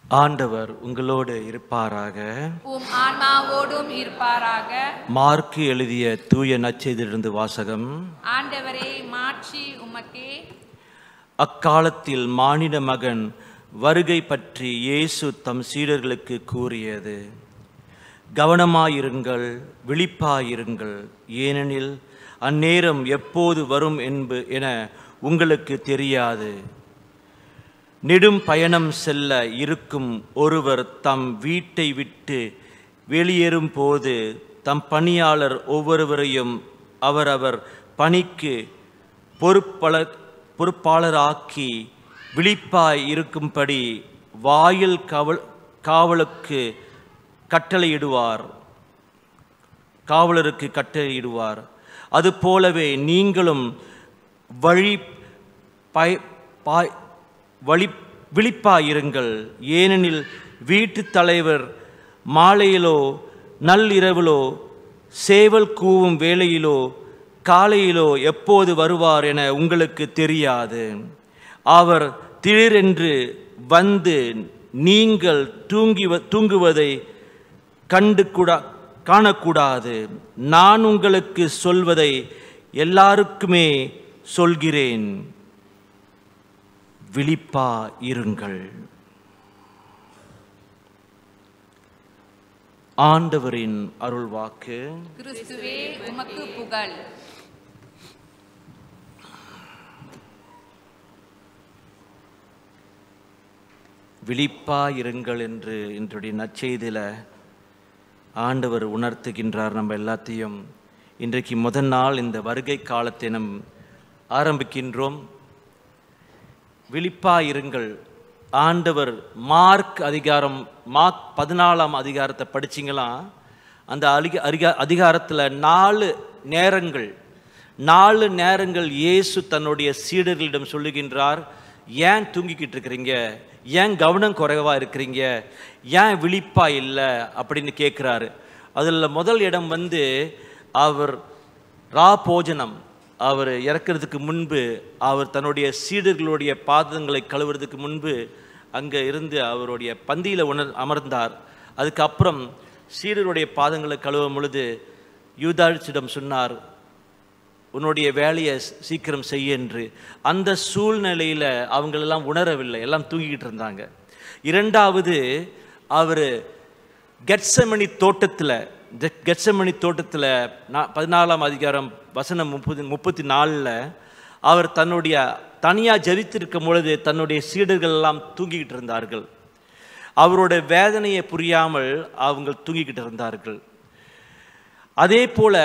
ஆண்டவர் உங்களோடு இருப்பாராக உம் ஆன்மாவோடும் இருப்பாராக மார்க்கு எழுதிய தூய நற்செய்தியிலிருந்து வாசகம் ஆண்டவரே மாட்சி உமக்கே அக்காலத்தில் மானிட மகன் வருகை பற்றி இயேசு தம் சீடர்களுக்கு கூறியது கவனமாயிருங்கள் விழிப்பாயிருங்கள் ஏனெனில் அந்நேரம் எப்போது வரும் என்பு என உங்களுக்கு தெரியாது நெடும் பயணம் செல்ல இருக்கும் ஒருவர் தம் வீட்டை விட்டு வெளியேறும் போது தம் பணியாளர் ஒவ்வொருவரையும் அவரவர் பணிக்கு பொறுப்பள பொறுப்பாளராக்கி விழிப்பாய் இருக்கும்படி வாயில் காவல் காவலுக்கு கட்டளையிடுவார் காவலருக்கு கட்டளையிடுவார் அதுபோலவே நீங்களும் வழி பாய் பாய் வழி விழிப்பாயிருங்கள் ஏனெனில் வீட்டுத் தலைவர் மாலையிலோ நள்ளிரவிலோ சேவல் கூவும் வேளையிலோ காலையிலோ எப்போது வருவார் என உங்களுக்கு தெரியாது அவர் திடீரென்று வந்து நீங்கள் தூங்கி தூங்குவதை கண்டு கூட காணக்கூடாது நான் உங்களுக்கு சொல்வதை எல்லாருக்குமே சொல்கிறேன் விழிப்பா இருங்கள் ஆண்டவரின் அருள்வாக்கு கிறிஸ்துவே உமக்கு புகழ் விழிப்பா இருங்கள் என்று இன்றைய நற்செய்தியில் ஆண்டவர் உணர்த்துகின்றார் நம்ம எல்லாத்தையும் இன்றைக்கு முதல் நாள் இந்த வருகை காலத்தை நம் ஆரம்பிக்கின்றோம் விழிப்பா இருங்கள் ஆண்டவர் மார்க் அதிகாரம் மார்க் பதினாலாம் அதிகாரத்தை படிச்சிங்களா அந்த அதிக அதிகா அதிகாரத்தில் நாலு நேரங்கள் நாலு நேரங்கள் இயேசு தன்னுடைய சீடர்களிடம் சொல்லுகின்றார் ஏன் தூங்கிக்கிட்டு இருக்கிறீங்க ஏன் கவனம் குறைவாக இருக்கிறீங்க ஏன் விழிப்பா இல்லை அப்படின்னு கேட்குறாரு அதில் முதல் இடம் வந்து அவர் ரா போஜனம் அவர் இறக்கிறதுக்கு முன்பு அவர் தன்னுடைய சீடர்களுடைய பாதங்களை கழுவுறதுக்கு முன்பு அங்கே இருந்து அவருடைய பந்தியில் உணர் அமர்ந்தார் அதுக்கப்புறம் சீடருடைய பாதங்களை கழுவும் பொழுது யூதாட்சிடம் சொன்னார் உன்னுடைய வேலையை சீக்கிரம் செய்ய என்று அந்த சூழ்நிலையில் அவங்களெல்லாம் உணரவில்லை எல்லாம் தூங்கிக்கிட்டு இருந்தாங்க இரண்டாவது அவர் கெட்சமணி தோட்டத்தில் கெட்சமணி தோட்டத்தில் நான் பதினாலாம் அதிகாரம் வசனம் முப்பது முப்பத்தி நாலில் அவர் தன்னுடைய தனியாக ஜெபித்திருக்கும் பொழுது தன்னுடைய சீடர்கள் எல்லாம் தூங்கிக்கிட்டு இருந்தார்கள் அவரோட வேதனையை புரியாமல் அவங்க தூங்கிக்கிட்டு இருந்தார்கள் அதே போல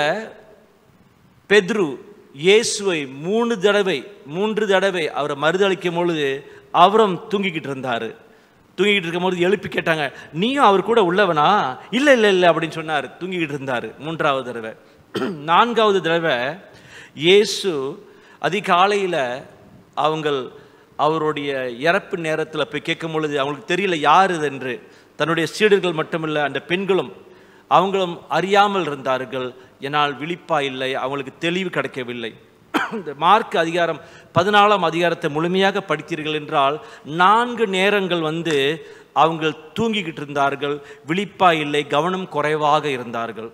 பெத்ரு இயேசுவை மூணு தடவை மூன்று தடவை அவரை மறுதளிக்கும் பொழுது அவரும் தூங்கிக்கிட்டு இருந்தார் தூங்கிக்கிட்டு இருக்கும்போது எழுப்பி கேட்டாங்க நீயும் அவர் கூட உள்ளவனா இல்லை இல்லை இல்லை அப்படின்னு சொன்னார் தூங்கிக்கிட்டு இருந்தார் மூன்றாவது தடவை நான்காவது தடவை இயேசு அதிகாலையில் அவங்கள் அவருடைய இறப்பு நேரத்தில் போய் கேட்கும் பொழுது அவங்களுக்கு தெரியல யார் இது என்று தன்னுடைய சீடர்கள் மட்டுமில்லை அந்த பெண்களும் அவங்களும் அறியாமல் இருந்தார்கள் என்னால் விழிப்பா இல்லை அவங்களுக்கு தெளிவு கிடைக்கவில்லை இந்த மார்க் அதிகாரம் பதினாலாம் அதிகாரத்தை முழுமையாக படித்தீர்கள் என்றால் நான்கு நேரங்கள் வந்து அவங்க தூங்கிக்கிட்டு இருந்தார்கள் விழிப்பா இல்லை கவனம் குறைவாக இருந்தார்கள்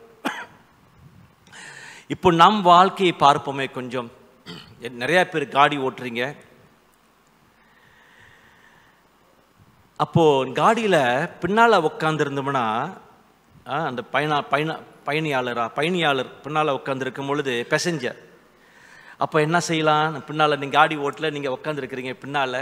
இப்போ நம் வாழ்க்கையை பார்ப்போமே கொஞ்சம் நிறைய பேர் காடி ஓட்டுறீங்க அப்போ காடியில் பின்னால் உட்காந்துருந்தோம்னா அந்த பயணா பயண பயணியாளரா பயணியாளர் பின்னால் உட்காந்துருக்கும் பொழுது பெசஞ்சர் அப்போ என்ன செய்யலாம் பின்னால் நீங்கள் காடி ஓட்டல நீங்கள் உட்காந்துருக்கிறீங்க பின்னால்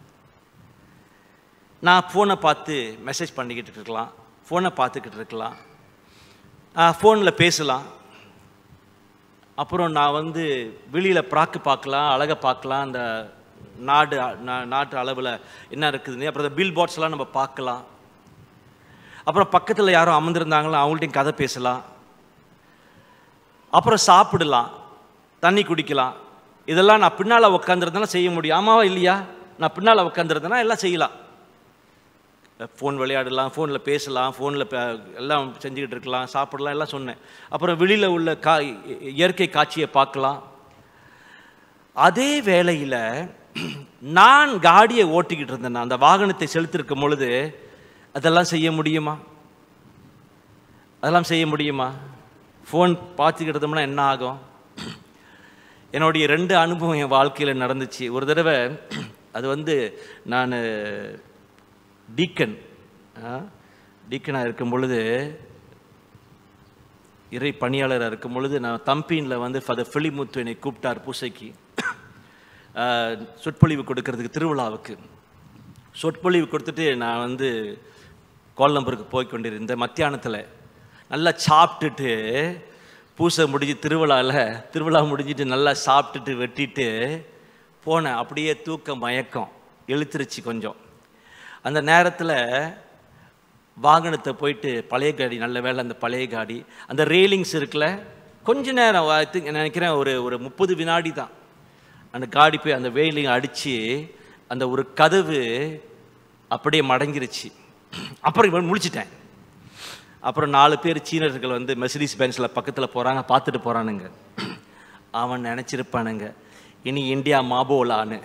நான் ஃபோனை பார்த்து மெசேஜ் பண்ணிக்கிட்டு இருக்கலாம் ஃபோனை பார்த்துக்கிட்டு இருக்கலாம் ஃபோனில் பேசலாம் அப்புறம் நான் வந்து வெளியில் ப்ராக்கு பார்க்கலாம் அழகை பார்க்கலாம் அந்த நாடு நா- நாட்டு அளவில் என்ன இருக்குதுன்னு அப்புறம் இந்த பில் போர்ட்ஸ்லாம் நம்ம பார்க்கலாம் அப்புறம் பக்கத்தில் யாரும் அமர்ந்திருந்தாங்களோ அவங்கள்ட்டையும் கதை பேசலாம் அப்புறம் சாப்பிடலாம் தண்ணி குடிக்கலாம் இதெல்லாம் நான் பின்னால் உட்காந்துருந்தேன்னா செய்ய முடியும் ஆமாவா இல்லையா நான் பின்னால் உட்காந்துருந்தேன்னா எல்லாம் செய்யலாம் ஃபோன் விளையாடலாம் ஃபோனில் பேசலாம் ஃபோனில் எல்லாம் செஞ்சுக்கிட்டு இருக்கலாம் சாப்பிடலாம் எல்லாம் சொன்னேன் அப்புறம் வெளியில் உள்ள கா இயற்கை காட்சியை பார்க்கலாம் அதே வேளையில் நான் காடியை ஓட்டிக்கிட்டு இருந்தேன் அந்த வாகனத்தை செலுத்திருக்கும் பொழுது அதெல்லாம் செய்ய முடியுமா அதெல்லாம் செய்ய முடியுமா ஃபோன் பார்த்துக்கிட்டோம்னா என்ன ஆகும் என்னுடைய ரெண்டு அனுபவம் என் வாழ்க்கையில் நடந்துச்சு ஒரு தடவை அது வந்து நான் டீக்கன் டீக்கனாக இருக்கும் பொழுது இறை பணியாளராக இருக்கும் பொழுது நான் தம்பீனில் வந்து ஃபாதர் ஃபிலிமுத்து என்னை கூப்பிட்டார் பூசைக்கு ஆஹ், சொற்பொழிவு கொடுக்கறதுக்கு திருவிழாவுக்கு சொற்பொழிவு கொடுத்துட்டு நான் வந்து கோலம்பூருக்கு போய் கொண்டிருந்தேன் மத்தியானத்தில் நல்லா சாப்பிட்டுட்டு பூசை முடிஞ்சு திருவிழாவில் திருவிழா முடிஞ்சிட்டு நல்லா சாப்பிட்டுட்டு வெட்டிட்டு போனேன் அப்படியே தூக்கம் மயக்கம் இழுத்துருச்சு கொஞ்சம் அந்த நேரத்தில் வாகனத்தை போயிட்டு பழைய காடி நல்ல வேளை அந்த பழைய காடி அந்த ரெயிலிங்ஸ் இருக்குல்ல கொஞ்ச நேரம் I think நினைக்கிறேன் ஒரு ஒரு முப்பது வினாடி தான் அந்த காடி போய் அந்த வெயிலிங் அடித்து அந்த ஒரு கதவு அப்படியே மடங்கிருச்சு அப்புறம் இவன் முழிச்சிட்டேன் அப்புறம் நாலு பேர் சீனர்கள் வந்து மெர்சிடிஸ் பென்ஸில் பக்கத்தில் போகிறாங்க பார்த்துட்டு போகிறானுங்க அவன் நினச்சிருப்பானுங்க இனி இந்தியா மாபோலான்னு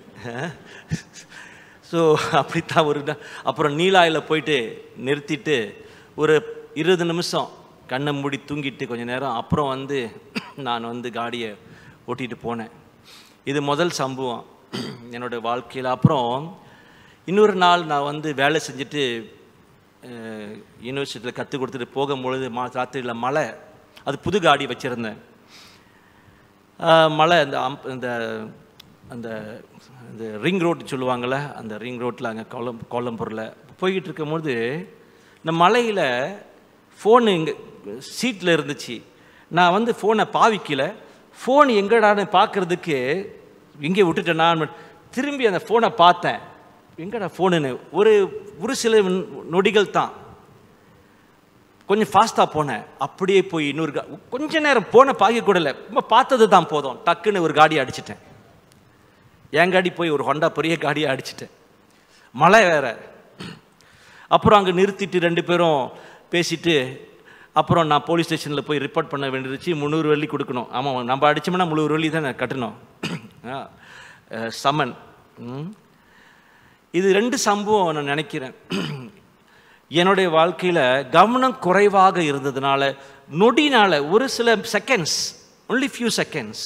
ஸோ அப்படித்தான் ஒரு நா- அப்புறம் நீலாயில் போயிட்டு நிறுத்திட்டு ஒரு இருபது நிமிஷம் கண்ணை மூடி தூங்கிட்டு கொஞ்ச நேரம் அப்புறம் வந்து நான் வந்து காடியை ஓட்டிட்டு போனேன் இது முதல் சம்பவம் என்னோட வாழ்க்கையில் அப்புறம் இன்னொரு நாள் நான் வந்து வேலை செஞ்சுட்டு யூனிவர்சிட்டியில் கற்றுக் கொடுத்துட்டு போகும்பொழுது மா ராத்திரியில் மழை அது புது காடி வச்சுருந்தேன் ஆஹ் மழை அந்த அம் இந்த அந்த இந்த ரிங் ரோடு சொல்லுவாங்கள்ல அந்த ரிங் ரோட்டில் அங்கே கோலம் கோலம்பூரில் போய்கிட்டு இருக்கும்போது இந்த மலையில் ஃபோனு இங்கே சீட்டில் இருந்துச்சு நான் வந்து ஃபோனை பாவிக்கல ஃபோன் எங்கடான்னு பார்க்கறதுக்கு இங்கே விட்டுட்டேன் திரும்பி அந்த ஃபோனை பார்த்தேன் எங்கடா ஃபோனுன்னு ஒரு ஒரு சில நொடிகள் தான் கொஞ்சம் ஃபாஸ்ட்டாக போனேன் அப்படியே போய் இன்னொரு கா கொஞ்ச நேரம் போன பாக்கி கூடல ரொம்ப பார்த்தது தான் போதும் டக்குன்னு ஒரு காடியை அடிச்சிட்டேன் என் காடி போய் ஒரு ஹொண்டா பெரிய காடியை அடிச்சிட்டேன் மழை வேற அப்புறம் அங்கே நிறுத்திட்டு ரெண்டு பேரும் பேசிட்டு அப்புறம் நான் போலீஸ் ஸ்டேஷனில் போய் ரிப்போர்ட் பண்ண வேண்டியிருச்சு முந்நூறு வெள்ளி கொடுக்கணும் ஆமாம் நம்ம அடிச்சோம்னா முந்நூறு வெள்ளி தான் கட்டணும் ஆ, அஹ், சமன் ம். இது ரெண்டு சம்பவம் நான் நினைக்கிறேன் என்னுடைய வாழ்க்கையில் கவனம் குறைவாக இருந்ததுனால நொடினால ஒரு சில செகண்ட்ஸ் only few செகண்ட்ஸ்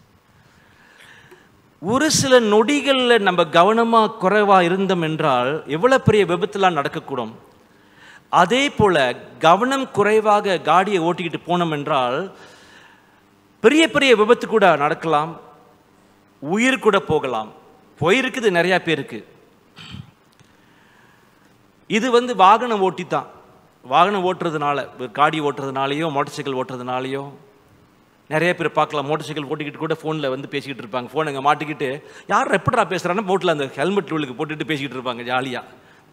ஒரு சில நொடிகளில் நம்ம கவனமாக குறைவாக இருந்தோம் என்றால் எவ்வளோ பெரிய விபத்துலாம் நடக்கக்கூடும் அதே போல் கவனம் குறைவாக காடியை ஓட்டிக்கிட்டு போனோம் என்றால் பெரிய பெரிய விபத்து கூட நடக்கலாம் உயிர் கூட போகலாம் போயிருக்குது நிறையா பேருக்கு இது வந்து வாகனம் ஓட்டி தான் வாகனம் ஓட்டுறதுனால ஒரு காடி ஓட்டுறதுனாலையோ மோட்டார் சைக்கிள் ஓட்டுறதுனாலையோ நிறைய பேர் பார்க்கலாம் மோட்டார் சைக்கிள் ஓட்டிக்கிட்டு கூட ஃபோனில் வந்து பேசிக்கிட்டு இருப்பாங்க ஃபோன் அங்கே மாட்டிக்கிட்டு யார் எப்படா பேசுகிறான்னு போட்டில் அந்த ஹெல்மெட் உள்ளுக்கு போட்டுட்டு பேசிக்கிட்டு இருப்பாங்க ஜாலியாக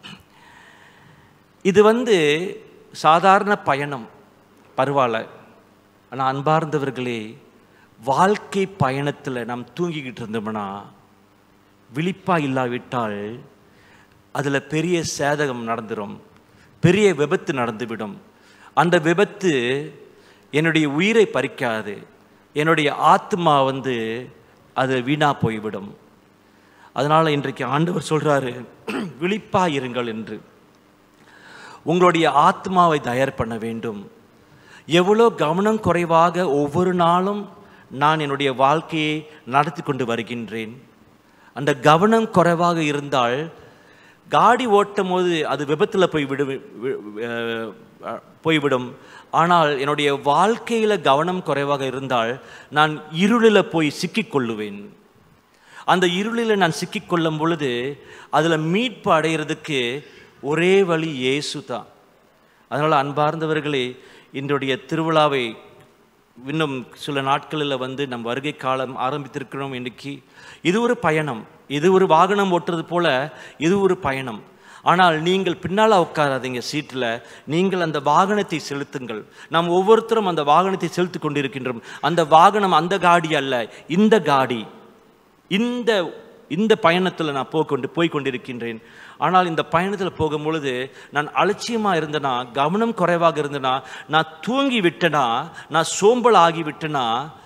இது வந்து சாதாரண பயணம் பரவாயில்ல ஆனால் அன்பார்ந்தவர்களே வாழ்க்கை பயணத்தில் நாம் தூங்கிக்கிட்டு இருந்தோம்னா விழிப்பாக இல்லாவிட்டால் அதில் பெரிய சேதகம் நடந்துடும் பெரிய விபத்து நடந்துவிடும் அந்த விபத்து என்னுடைய உயிரை பறிக்காது என்னுடைய ஆத்மா வந்து அது வீணா போய்விடும் அதனால் இன்றைக்கு ஆண்டவர் சொல்கிறாரு விழிப்பாக இருங்கள் என்று உங்களுடைய ஆத்மாவை தயார் பண்ண வேண்டும் எவ்வளோ கவனம் குறைவாக ஒவ்வொரு நாளும் நான் என்னுடைய வாழ்க்கையை நடத்தி கொண்டு வருகின்றேன் அந்த கவனம் குறைவாக இருந்தால் காடி ஓட்டும் போது அது விபத்தில் போய் விடு வி- அஹ் அஹ் போய்விடும் ஆனால் என்னுடைய வாழ்க்கையில் கவனம் குறைவாக இருந்தால் நான் இருளில் போய் சிக்கிக்கொள்ளுவேன் அந்த இருளில் நான் சிக்கிக்கொள்ளும் பொழுது அதில் மீட்பு அடைகிறதுக்கு ஒரே வழி இயேசு தான் அதனால் அன்பார்ந்தவர்களே இன்றைய திருவிழாவை இன்னும் சில நாட்களில் வந்து நம் வருகை காலம் ஆரம்பித்திருக்கிறோம் இன்னைக்கு இது ஒரு பயணம் இது ஒரு வாகனம் ஓட்டுறது போல இது ஒரு பயணம் ஆனால் நீங்கள் பின்னால் உட்காராதீங்க சீட்டில் நீங்கள் அந்த வாகனத்தை செலுத்துங்கள் நாம் ஒவ்வொருத்தரும் அந்த வாகனத்தை செலுத்தி கொண்டிருக்கின்றோம் அந்த வாகனம் அந்த காடி அல்ல இந்த காடி இந்த இந்த பயணத்தில் நான் போய் கொண்டு போய் கொண்டிருக்கின்றேன் ஆனால் இந்த பயணத்தில் போகும் பொழுது நான் அலட்சியமாக இருந்தேனா கவனம் குறைவாக இருந்தேனா நான் தூங்கி விட்டேனா நான் சோம்பல் ஆகி விட்டேனா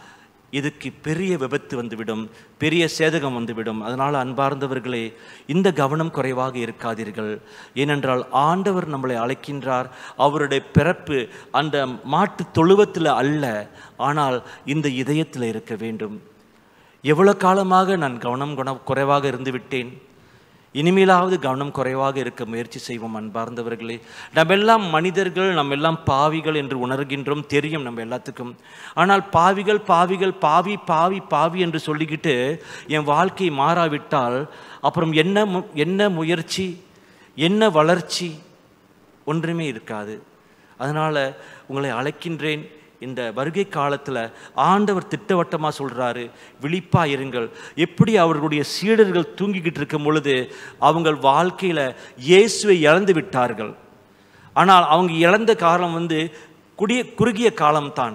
இதுக்கு பெரிய விபத்து வந்துவிடும் பெரிய சேதகம் வந்துவிடும் அதனால் அன்பார்ந்தவர்களே இந்த கவனம் குறைவாக இருக்காதீர்கள் ஏனென்றால் ஆண்டவர் நம்மளை அழைக்கின்றார் அவருடைய பிறப்பு அந்த மாட்டு தொழுவத்தில் அல்ல ஆனால் இந்த இதயத்தில் இருக்க வேண்டும் எவ்வளோ காலமாக நான் கவனம் குணம் குறைவாக இருந்து விட்டேன் இனிமேலாவது கவனம் குறைவாக இருக்க முயற்சி செய்வோம் அன்பார்ந்தவர்களே நம்ம எல்லாம் மனிதர்கள் நம்ம எல்லாம் பாவிகள் என்று உணர்கின்றோம் தெரியும் நம்ம எல்லாத்துக்கும் ஆனால் பாவிகள் பாவிகள் பாவி பாவி பாவி என்று சொல்லிக்கிட்டு என் வாழ்க்கை மாறாவிட்டால் அப்புறம் என்ன மு- என்ன முயற்சி என்ன வளர்ச்சி ஒன்றுமே இருக்காது அதனால் உங்களை அழைக்கின்றேன் இந்த வருகை காலத்தில் ஆண்டவர் திட்டவட்டமாக சொல்கிறாரு விழிப்பா இருங்கள் எப்படி அவர்களுடைய சீடர்கள் தூங்கிக்கிட்டு இருக்கும் பொழுது அவங்க வாழ்க்கையில் இயேசுவை இழந்து விட்டார்கள் ஆனால் அவங்க இழந்த காலம் வந்து குடிய குறுகிய காலம்தான்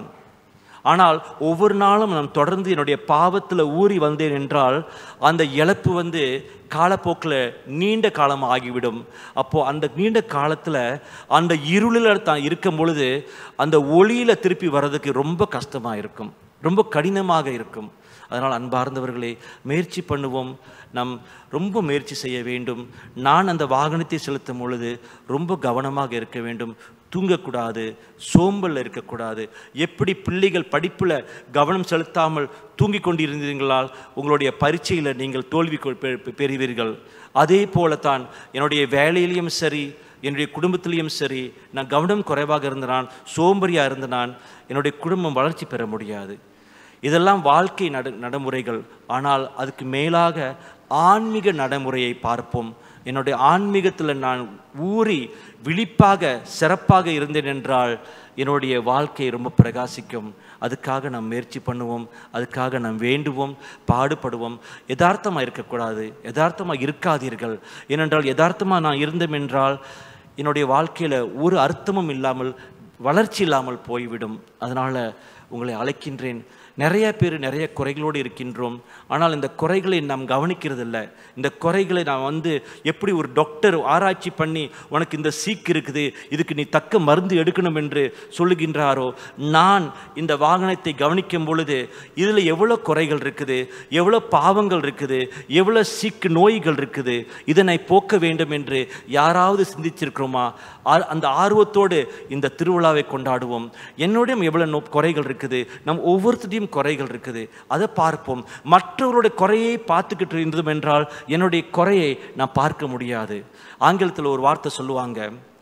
ஆனால் ஒவ்வொரு நாளும் நான் தொடர்ந்து என்னுடைய பாவத்தில் ஊறி வந்தேன் என்றால் அந்த இழப்பு வந்து காலப்போக்கில் நீண்ட காலம் ஆகிவிடும் அப்போது அந்த நீண்ட காலத்தில் அந்த இருளில் தான் இருக்கும் பொழுது அந்த ஒளியில் திருப்பி வர்றதுக்கு ரொம்ப கஷ்டமாக இருக்கும் ரொம்ப கடினமாக இருக்கும் அதனால் அன்பார்ந்தவர்களே முயற்சி பண்ணுவோம் நாம் ரொம்ப முயற்சி செய்ய வேண்டும் நான் அந்த வாகனத்தை செலுத்தும் பொழுது ரொம்ப கவனமாக இருக்க வேண்டும் தூங்கக்கூடாது சோம்பல் இருக்கக்கூடாது எப்படி பிள்ளைகள் படிப்பில் கவனம் செலுத்தாமல் தூங்கிக் கொண்டிருந்தீங்களால் உங்களுடைய பரீட்சையில் நீங்கள் தோல்வி கொ- பெ- பெ- பெறுவீர்கள் அதே போலத்தான் என்னுடைய வேலையிலையும் சரி என்னுடைய குடும்பத்திலையும் சரி நான் கவனம் குறைவாக இருந்த நான் சோம்பறியாக இருந்த நான் என்னுடைய குடும்பம் வளர்ச்சி பெற முடியாது இதெல்லாம் வாழ்க்கை நட நடைமுறைகள் ஆனால் அதுக்கு மேலாக ஆன்மீக நடைமுறையை பார்ப்போம் என்னுடைய ஆன்மீகத்தில் நான் ஊறி விழிப்பாக சிறப்பாக இருந்தேன் என்றால் என்னுடைய வாழ்க்கை ரொம்ப பிரகாசிக்கும் அதுக்காக நாம் முயற்சி பண்ணுவோம் அதுக்காக நாம் வேண்டுவோம் பாடுபடுவோம் யதார்த்தமாக இருக்கக்கூடாது யதார்த்தமாக இருக்காதீர்கள் ஏனென்றால் யதார்த்தமாக நான் இருந்தோம் என்றால் என்னுடைய வாழ்க்கையில் ஒரு அர்த்தமும் இல்லாமல் வளர்ச்சி இல்லாமல் போய்விடும் அதனால் உங்களை அழைக்கின்றேன் நிறைய பேர் நிறைய குறைகளோடு இருக்கின்றோம் ஆனால் இந்த குறைகளை நாம் கவனிக்கிறதில்ல இந்த குறைகளை நான் வந்து எப்படி ஒரு டாக்டர் ஆராய்ச்சி பண்ணி உனக்கு இந்த சீக்கு இருக்குது இதுக்கு நீ தக்க மருந்து எடுக்கணும் என்று சொல்லுகின்றாரோ நான் இந்த வாகனத்தை கவனிக்கும் பொழுது இதில் எவ்வளோ குறைகள் இருக்குது எவ்வளோ பாவங்கள் இருக்குது எவ்வளோ சீக்கு நோய்கள் இருக்குது இதனை போக்க வேண்டும் என்று யாராவது சிந்திச்சிருக்கிறோமா ஆ- அந்த ஆர்வத்தோடு இந்த திருவிழாவை கொண்டாடுவோம் என்னுடைய எவ்வளோ நோ குறைகள் இருக்குது நம் ஒவ்வொருத்தரையும் குறைகள் இருக்குது அதை பார்ப்போம் மற்றவருடைய குறையை பார்த்துக்கிட்டு இருந்தோம் என்றால் என்னுடைய குறையை நான் பார்க்க முடியாது ஆங்கிலத்தில் ஒரு வார்த்தை சொல்லுவாங்க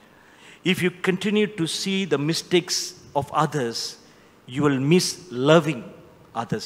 if you continue to see the mistakes of others, you will miss loving others.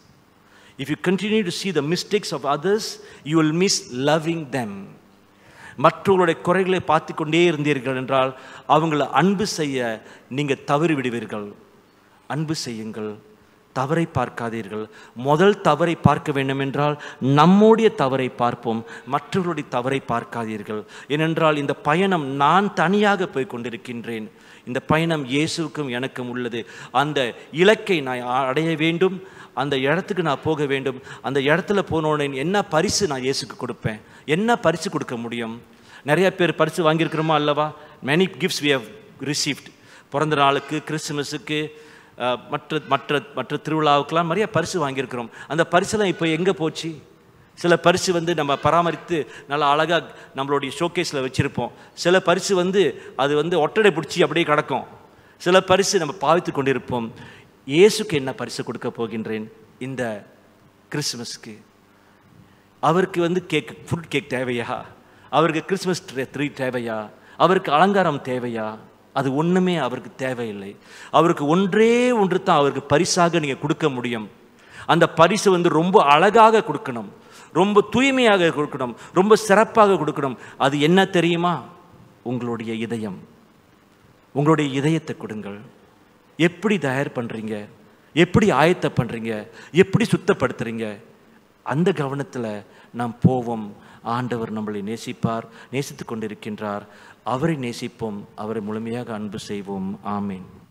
If you continue to see the mistakes of others, you will miss loving them. மற்றவர்களுடைய குறைகளை பார்த்து கொண்டே இருந்தீர்கள் என்றால் அவங்கள அன்பு செய்ய நீங்கள் தவறி விடுவீர்கள் அன்பு செய்யுங்கள் தவறை பார்க்காதீர்கள் முதல் தவறை பார்க்க வேண்டும் என்றால் நம்முடைய தவறை பார்ப்போம் மற்றவர்களுடைய தவறை பார்க்காதீர்கள் ஏனென்றால் இந்த பயணம் நான் தனியாக போய் கொண்டிருக்கின்றேன் இந்த பயணம் இயேசுவுக்கும் எனக்கும் உள்ளது அந்த இலக்கை நான் அடைய வேண்டும் அந்த இடத்துக்கு நான் போக வேண்டும் அந்த இடத்துல போனோடனே என்ன பரிசு நான் இயேசுக்கு கொடுப்பேன் என்ன பரிசு கொடுக்க முடியும் நிறைய பேர் பரிசு வாங்கியிருக்கிறோமா அல்லவா many gifts we have received பிறந்த நாளுக்கு கிறிஸ்துமஸுக்கு அஹ், மற்ற மற்ற மற்ற திருவிழாவுக்கெல்லாம் நிறைய பரிசு வாங்கியிருக்கிறோம் அந்த பரிசுலாம் இப்போ எங்கே போச்சு சில பரிசு வந்து நம்ம பராமரித்து நல்லா அழகாக நம்மளுடைய ஷோகேஸில் வச்சுருப்போம் சில பரிசு வந்து அது வந்து ஒட்டடை பிடிச்சி அப்படியே கிடக்கும் சில பரிசு நம்ம பாவித்து கொண்டிருப்போம் இயேசுக்கு என்ன பரிசு கொடுக்க போகின்றேன் இந்த கிறிஸ்மஸ்க்கு அவருக்கு வந்து கேக் ஃபுட் கேக் தேவையா அவருக்கு கிறிஸ்மஸ் ட்ரீ தேவையா அவருக்கு அலங்காரம் தேவையா அது ஒன்றுமே அவருக்கு தேவையில்லை அவருக்கு ஒன்றே ஒன்று தான் அவருக்கு பரிசாக நீங்கள் கொடுக்க முடியும் அந்த பரிசு வந்து ரொம்ப அழகாக கொடுக்கணும் ரொம்ப தூய்மையாக கொடுக்கணும் ரொம்ப சிறப்பாக கொடுக்கணும் அது என்ன தெரியுமா உங்களுடைய இதயம் உங்களுடைய இதயத்தை கொடுங்கள் எப்படி தயார் பண்ணுறீங்க எப்படி ஆயத்த பண்ணுறீங்க எப்படி சுத்தப்படுத்துறீங்க அந்த கவனத்தில் நாம் போவோம் ஆண்டவர் நம்மளை நேசிப்பார் நேசித்து கொண்டிருக்கின்றார் அவரை நேசிப்போம் அவரை முழுமையாக அன்பு செய்வோம் ஆமீன்